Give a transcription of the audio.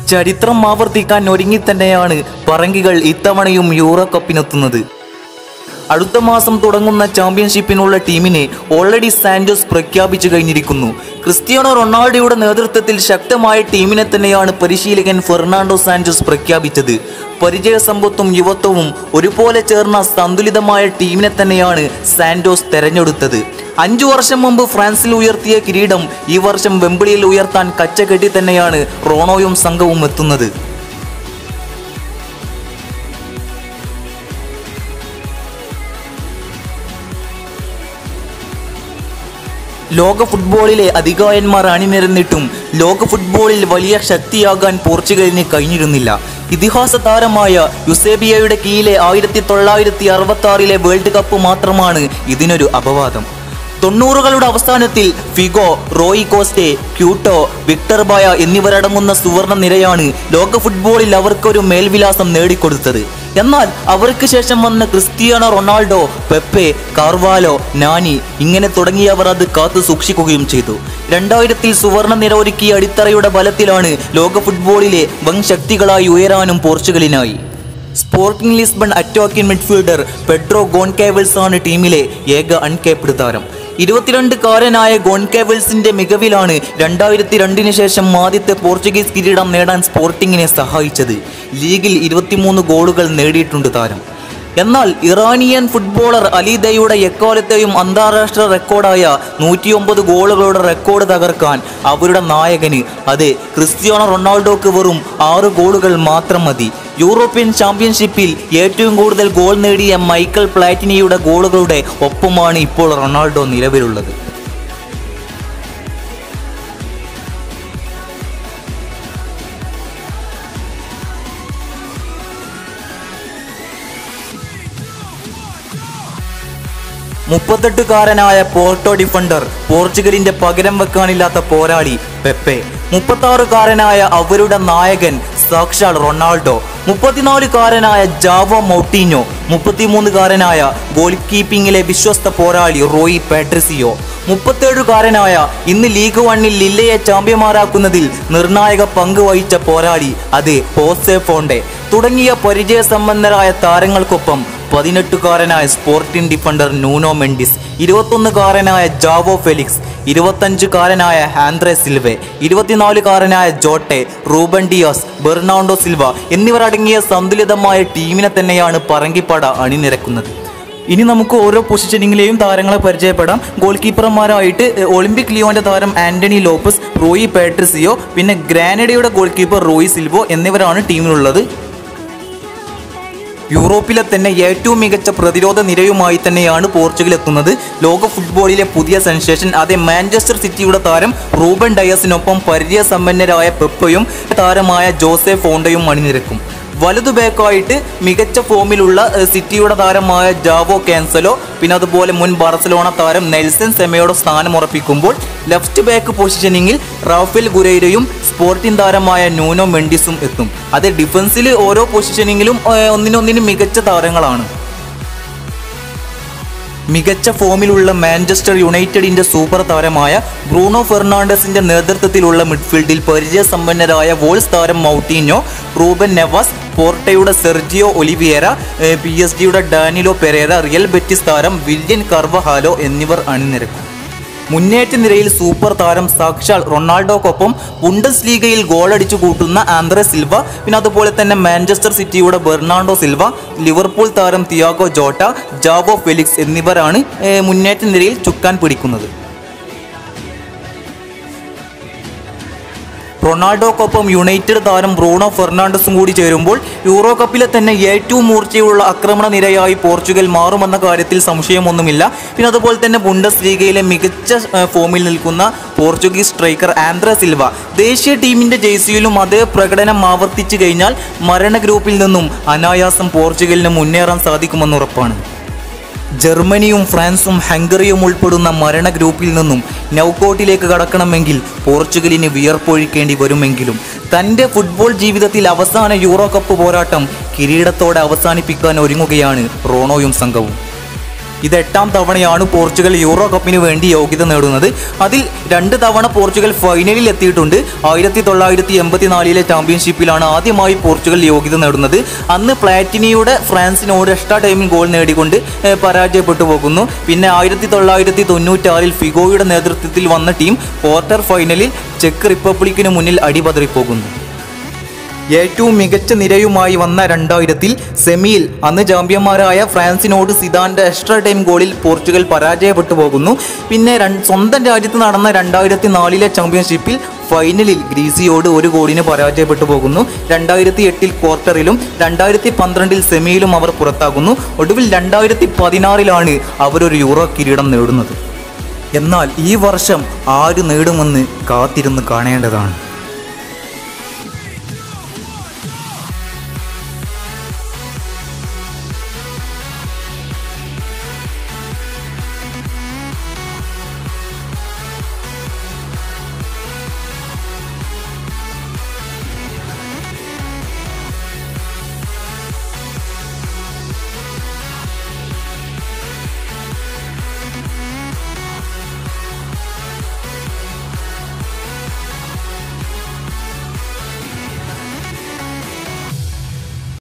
ചരിത്രം ആവർത്തിക്കാൻ ഒരുങ്ങി തന്നെയാണ് പറങ്കികൾ ഇത്തവണയും യൂറോ കപ്പിനെത്തുന്നത് അടുത്ത മാസം തുടങ്ങുന്ന ചാമ്പ്യൻഷിപ്പിനുള്ള ടീമിനെ ഓൾറെഡി സാന്റോസ് പ്രഖ്യാപിച്ചു കഴിഞ്ഞിരിക്കുന്നു ക്രിസ്ത്യാനോ റൊണാൾഡോയുടെ നേതൃത്വത്തിൽ ശക്തമായ ടീമിനെ തന്നെയാണ് പരിശീലകൻ ഫെർണാണ്ടോ സാന്റോസ് പ്രഖ്യാപിച്ചത് പരിചയസമ്പത്തും യുവത്വവും ഒരുപോലെ ചേർന്ന സന്തുലിതമായ ടീമിനെ തന്നെയാണ് സാന്റോസ് തെരഞ്ഞെടുത്തത് അഞ്ചു വർഷം മുമ്പ് ഫ്രാൻസിൽ ഉയർത്തിയ കിരീടം ഈ വർഷം വെമ്പിളിയിൽ ഉയർത്താൻ കച്ചകെട്ടി തന്നെയാണ് റോണോയും സംഘവും എത്തുന്നത് ലോക ഫുട്ബോളിലെ അധികായന്മാർ അണിനിരന്നിട്ടും ലോക ഫുട്ബോളിൽ വലിയ ശക്തിയാകാൻ പോർച്ചുഗലിന് കഴിഞ്ഞിരുന്നില്ല ഇതിഹാസ താരമായ യുസേബിയയുടെ കീഴിലെ ആയിരത്തി തൊള്ളായിരത്തി അറുപത്തി ആറിലെ വേൾഡ് കപ്പ് മാത്രമാണ് ഇതിനൊരു അപവാദം തൊണ്ണൂറുകളുടെ അവസാനത്തിൽ Figo Rui Costa Couto Victor Baia എന്നിവരടങ്ങുന്ന സുവർണ നിരയാണ് ലോക ഫുട്ബോളിൽ അവർക്കൊരു മേൽവിലാസം നേടിക്കൊടുത്തത് എന്നാൽ അവർക്ക് ശേഷം വന്ന Cristiano Ronaldo Pepe Carvalho Nani ഇങ്ങനെ തുടങ്ങിയവർ അത് കാത്തു സൂക്ഷിക്കുകയും ചെയ്തു രണ്ടായിരത്തിൽ സുവർണ നിര ഒരുക്കിയ അടിത്തറയുടെ ബലത്തിലാണ് ലോക ഫുട്ബോളിലെ വൻ ശക്തികളായി ഉയരാനും പോർച്ചുഗലിനായി Sporting Lisbon attacking midfielder Pedro Goncalves ആണ് ടീമിലെ ഏക അൺകേപ്ഡ് താരം ഇരുപത്തിരണ്ടുകാരനായ ഗോൺകാവൽസിന്റെ മികവിലാണ് രണ്ടായിരത്തി രണ്ടിന് ശേഷം ആദ്യത്തെ പോർച്ചുഗീസ് കിരീടം നേടാൻ സ്പോർട്ടിങ്ങിനെ സഹായിച്ചത് ലീഗിൽ ഇരുപത്തിമൂന്ന് ഗോളുകൾ നേടിയിട്ടുണ്ട് താരം എന്നാൽ ഇറാനിയൻ ഫുട്ബോളർ അലിദയുടെ എക്കാലത്തെയും അന്താരാഷ്ട്ര റെക്കോർഡായ നൂറ്റിയൊമ്പത് ഗോളുകളുടെ റെക്കോർഡ് തകർക്കാൻ അവരുടെ നായകന് അതെ ക്രിസ്ത്യാനോ റൊണാൾഡോക്ക് വെറും ആറ് ഗോളുകൾ മാത്രം മതി യൂറോപ്യൻ ചാമ്പ്യൻഷിപ്പിൽ ഏറ്റവും കൂടുതൽ ഗോൾ നേടിയ മൈക്കൽ പ്ലാറ്റിനിയുടെ ഗോളുകളുടെ ഒപ്പമാണ് ഇപ്പോൾ റൊണാൾഡോ നിലവിലുള്ളത് മുപ്പത്തെട്ടുകാരനായ പോർട്ടോ ഡിഫൻഡർ പോർച്ചുഗലിന്റെ പകരം വെക്കാനില്ലാത്ത പോരാളി പെപ്പെ മുപ്പത്താറുകാരനായ അവരുടെ നായകൻ സാക്ഷാൽ റൊണാൾഡോ മുപ്പത്തിനാലുകാരനായ ജാവോ മൗട്ടീനോ മുപ്പത്തിമൂന്നുകാരനായ ഗോൾ കീപ്പിംഗിലെ വിശ്വസ്ത പോരാളി റോയി പാട്രിസിയോ മുപ്പത്തേഴുകാരനായ ഇന്ന് ലീഗ് വണ്ണിൽ ലില്ലയെ ചാമ്പ്യന്മാരാക്കുന്നതിൽ നിർണായക പങ്ക് വഹിച്ച പോരാളി അതെ ഹോസെ ഫോണ്ടെ തുടങ്ങിയ പരിചയസമ്പന്നരായ താരങ്ങൾക്കൊപ്പം പതിനെട്ടുകാരനായ സ്പോർട്ടിംഗ് ഡിഫൻഡർ നൂനോ മെൻഡിസ് ഇരുപത്തൊന്നുകാരനായ ജാവോ ഫെലിക്സ് ഇരുപത്തഞ്ചുകാരനായ ആൻഡ്രെ സിൽവെ ഇരുപത്തിനാലുകാരനായ Jota Ruben Dias Bernardo Silva എന്നിവരടങ്ങിയ സന്തുലിതമായ ടീമിനെ തന്നെയാണ് പറങ്കിപ്പട അണിനിരക്കുന്നത് ഇനി നമുക്ക് ഓരോ പൊസിഷനിങ്ങിലെയും താരങ്ങളെ പരിചയപ്പെടാം ഗോൾ കീപ്പർമാരായിട്ട് എ, ഒളിമ്പിക് ലിയോന്റെ താരം ആന്റണി ലോപ്പസ് റോയി പാട്രിസിയോ പിന്നെ ഗ്രാനഡയുടെ ഗോൾ കീപ്പർ റോയി സിൽവോ എന്നിവരാണ് ടീമിലുള്ളത് യൂറോപ്പിലെ തന്നെ ഏറ്റവും മികച്ച പ്രതിരോധ നിരയുമായി തന്നെയാണ് പോർച്ചുഗൽ എത്തുന്നത് ലോക ഫുട്ബോളിലെ പുതിയ സെൻസേഷൻ അതേ മാഞ്ചസ്റ്റർ സിറ്റിയുടെ താരം റൂബൻ ഡയസിനൊപ്പം പരിചയസമ്പന്നരായ പെപ്പയും താരമായ ജോസെ ഫോണ്ടയും അണിനിരക്കും വലതു ബാക്കായിട്ട് മികച്ച ഫോമിലുള്ള ഏഹ്, സിറ്റിയുടെ താരമായ ജാവോ കാൻസലോ പിന്നെ അതുപോലെ മുൻ ബാർസലോണ താരം നെൽസൺ സെമയോടെ സ്ഥാനം ഉറപ്പിക്കുമ്പോൾ ലെഫ്റ്റ് ബാക്ക് പൊസിഷനിങ്ങിൽ റാഫേൽ ഗുരൈരയും സ്പോർട്ടിംഗ് താരമായ നൂനോ മെൻഡിസും എത്തും അത് ഡിഫൻസിൽ ഓരോ പൊസിഷനിങ്ങിലും ഏഹ്, ഒന്നിനൊന്നിനും മികച്ച താരങ്ങളാണ് മികച്ച ഫോമിലുള്ള മാഞ്ചസ്റ്റർ യുണൈറ്റഡിന്റെ സൂപ്പർ താരമായ ബ്രൂണോ ഫെർണാണ്ടസിന്റെ നേതൃത്വത്തിലുള്ള മിഡ്ഫീൽഡിൽ പരിചയസമ്പന്നരായ വോൾസ് താരം മൗട്ടീനോ റൂബൻ നെവാസ് പോർട്ടയുടെ സെർജിയോ ഒലിവിയേര പി എസ് ജിയുടെ ഡാനിലോ പെരേര റിയൽ ബെറ്റിസ് താരം വില്യൻ കർവഹാലോ എന്നിവർ അണിനിരക്കും മുന്നേറ്റ നിരയിൽ സൂപ്പർ താരം സാക്ഷാൽ റൊണാൾഡോക്കൊപ്പം ബുണ്ടസ് ലീഗയിൽ ഗോളടിച്ചു കൂട്ടുന്ന ആന്ത്രെ സിൽവ പിന്നെ അതുപോലെ തന്നെ മാഞ്ചസ്റ്റർ സിറ്റിയുടെ ബെർണാണ്ടോ സിൽവ ലിവർപൂൾ താരം തിയാഗോ ജോട്ട ജാവോ ഫെലിക്സ് എന്നിവരാണ് ഏഹ്, മുന്നേറ്റ നിരയിൽ ചുക്കാൻ പിടിക്കുന്നത് റൊണാൾഡോക്കൊപ്പം യുണൈറ്റഡ് താരം ബ്രൂണോ ഫെർണാണ്ടസും കൂടി ചേരുമ്പോൾ യൂറോ കപ്പിലെ തന്നെ ഏറ്റവും മൂർച്ചയുള്ള ആക്രമണ നിരയായി പോർച്ചുഗൽ മാറുമെന്ന കാര്യത്തിൽ സംശയമൊന്നുമില്ല പിന്നെ അതുപോലെ തന്നെ ബുണ്ടസ് ലീഗയിലെ മികച്ച ഏഹ്, ഫോമിൽ നിൽക്കുന്ന പോർച്ചുഗീസ് സ്ട്രൈക്കർ ആൻഡ്ര സിൽവ ദേശീയ ടീമിന്റെ ജേഴ്സിയിലും അതേ പ്രകടനം ആവർത്തിച്ചു കഴിഞ്ഞാൽ മരണ ഗ്രൂപ്പിൽ നിന്നും അനായാസം പോർച്ചുഗലിന് മുന്നേറാൻ സാധിക്കുമെന്ന് ഉറപ്പാണ് ജർമ്മനിയും ഫ്രാൻസും ഹംഗറിയും ഉൾപ്പെടുന്ന മരണ ഗ്രൂപ്പിൽ നിന്നും നൗക്കോട്ടിലേക്ക് കടക്കണമെങ്കിൽ പോർച്ചുഗലിന് വിയർപ്പൊഴിക്കേണ്ടി വരുമെങ്കിലും തൻ്റെ ഫുട്ബോൾ ജീവിതത്തിൽ അവസാന യൂറോ കപ്പ് പോരാട്ടം കിരീടത്തോടെ അവസാനിപ്പിക്കാൻ ഒരുങ്ങുകയാണ് റോണോയും സംഘവും ഇത് എട്ടാം തവണയാണ് പോർച്ചുഗൽ യൂറോ കപ്പിന് വേണ്ടി യോഗ്യത നേടുന്നത് അതിൽ രണ്ട് തവണ പോർച്ചുഗൽ ഫൈനലിൽ എത്തിയിട്ടുണ്ട് ആയിരത്തി തൊള്ളായിരത്തി എൺപത്തിനാലിലെ ചാമ്പ്യൻഷിപ്പിലാണ് ആദ്യമായി പോർച്ചുഗൽ യോഗ്യത നേടുന്നത് അന്ന് പ്ലാറ്റിനിയുടെ ഫ്രാൻസിനോട് എക്സ്ട്രാ ടൈമിൽ ഗോൾ നേടിക്കൊണ്ട് ഏഹ്, പരാജയപ്പെട്ടു പോകുന്നു പിന്നെ ആയിരത്തി തൊള്ളായിരത്തി തൊണ്ണൂറ്റാറിൽ ഫിഗോയുടെ നേതൃത്വത്തിൽ വന്ന ടീം ക്വാർട്ടർ ഫൈനലിൽ ചെക്ക് റിപ്പബ്ലിക്കിന് മുന്നിൽ അടിപതറിപ്പോകുന്നു ഏറ്റവും മികച്ച നിരയുമായി വന്ന രണ്ടായിരത്തിൽ സെമിയിൽ അന്ന് ചാമ്പ്യന്മാരായ ഫ്രാൻസിനോട് സിദാന്റെ എക്സ്ട്രാ ടൈം ഗോളിൽ പോർച്ചുഗൽ പരാജയപ്പെട്ടു പോകുന്നു പിന്നെ രൺ- സ്വന്തം രാജ്യത്ത് നടന്ന രണ്ടായിരത്തി നാലിലെ ചാമ്പ്യൻഷിപ്പിൽ ഫൈനലിൽ ഗ്രീസിയോട് ഒരു ഗോളിന് പരാജയപ്പെട്ടു പോകുന്നു രണ്ടായിരത്തി എട്ടിൽ ക്വാർട്ടറിലും രണ്ടായിരത്തി പന്ത്രണ്ടിൽ സെമിയിലും അവർ പുറത്താകുന്നു ഒടുവിൽ രണ്ടായിരത്തി പതിനാറിലാണ് അവരൊരു യൂറോ കിരീടം നേടുന്നത് എന്നാൽ ഈ വർഷം ആര് നേടുമെന്ന് കാത്തിരുന്ന് കാണേണ്ടതാണ്